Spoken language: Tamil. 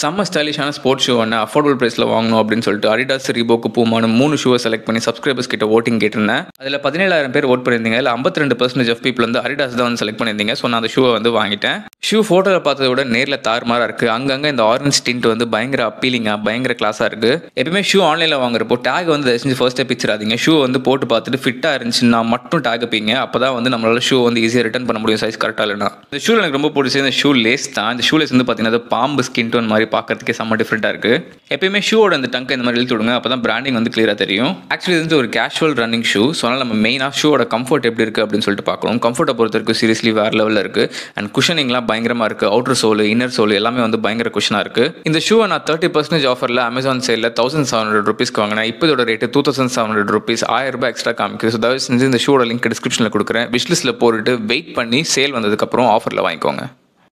செம்ம ஸ்டைலிஷான ஸ்போர்ட்ஸ் ஷூ ஒன்று அஃபோர்டபுள் ப்ரைஸில் வாங்கணும் அப்படின்னு சொல்லிட்டு அடிடாஸ் ரீபோக்கு பூமான மூணு ஷூவை செலக்ட் பண்ணி சப்ஸ்கிரைபர்ஸ் கிட்ட ஓட்டிங் கேட்டிருந்தேன் அதில் பதினேழாயிரம் பேர் ஓட் பண்ணியிருந்தீங்க இல்லை ஐம்பத்தி ரெண்டு பர்சன்டேஜ் ஆஃப் பீப்பிள் வந்து அடிடாஸ் தான் வந்து செலக்ட் பண்ணியிருந்தீங்க ஸோ நான் அந்த ஷூவை வந்து வாங்கிட்டேன் ஷூ ஃபோட்டோவில் பார்த்ததை விட நேரில் தாறுமாறாக இருக்குது அங்கங்கே இந்த ஆரஞ்ச் டிண்ட் வந்து பயங்கர அப்பீலிங்காக பயங்கர கிளாஸாக இருக்குது எப்பயுமே ஷூ ஆன்லைனில் வாங்குறப்போ டேக் வந்து தயவு செஞ்சு ஃபர்ஸ்ட்டே பிச்சிடாதீங்க ஷூ வந்து போட்டு பார்த்துட்டு ஃபிட்டாக இருந்துச்சுன்னா மட்டும் டேக் வைப்பீங்க அப்போ தான் வந்து நம்மளால ஷூ வந்து ஈஸியாக ரிட்டர்ன் பண்ண முடியும் சைஸ் கரெக்டாக இல்லைனா இந்த ஷூ எனக்கு ரொம்ப பிடிச்ச இந்த ஷூ லேஸ் தான் இந்த ஷூ லேஸ் வந்து பார்த்தீங்கன்னா அது பாம்பு ஸ்கின் டோன் மாதிரி பார்க்கறதுக்கே செம்ம டிஃப்ரெண்ட்டாக இருக்குது எப்பயுமே ஷூவோட அந்த டங்கை இந்த மாதிரி இழுத்து விடுங்க அப்போ தான் பிராண்டிங் வந்து கிளியராக தெரியும் ஆக்சுவலி இது வந்து ஒரு கேஷுவல் ரன்னிங் ஷூ ஸோ அதனால் நம்ம மெயினாக ஷூவோட கம்ஃபர்ட் எப்படி இருக்குது அப்படின்னு சொல்லிட்டு பார்க்கணும் கம்ஃபர்ட்டை பொறுத்த வரைக்கும் சீரியஸ்லி வேறு லெவலில் இருக்குது அண்ட் குஷனிங்லாம் பயங்கரமாக இருக்குது அவுட்டர் சோல் இன்னர் சோல் எல்லாமே வந்து பயங்கர குஷனாக இருக்குது இந்த ஷூவை நான் தேர்ட்டி பர்சன்டேஜ் ஆஃபரில் அமேசான் சேலில் தௌசண்ட் செவன் ஹண்ட்ரட் ருபீஸ்க்கு வாங்கினேன் இப்போ இதோட rate two thousand seven hundred rupees ஆயிரம் ரூபாய் எக்ஸ்ட்ரா காமிக்குது ஸோ தயவு செஞ்சு இந்த ஷூவோட லிங்க் டிஸ்கிரிப்ஷனில் கொடுக்குறேன் விஷ்லிஸ்ட்டில் போட்டுட்டு வெயிட் பண்ணி சேல் வந்ததுக்கப்புறம் ஆஃபரில் வாங்கிக்கோங்க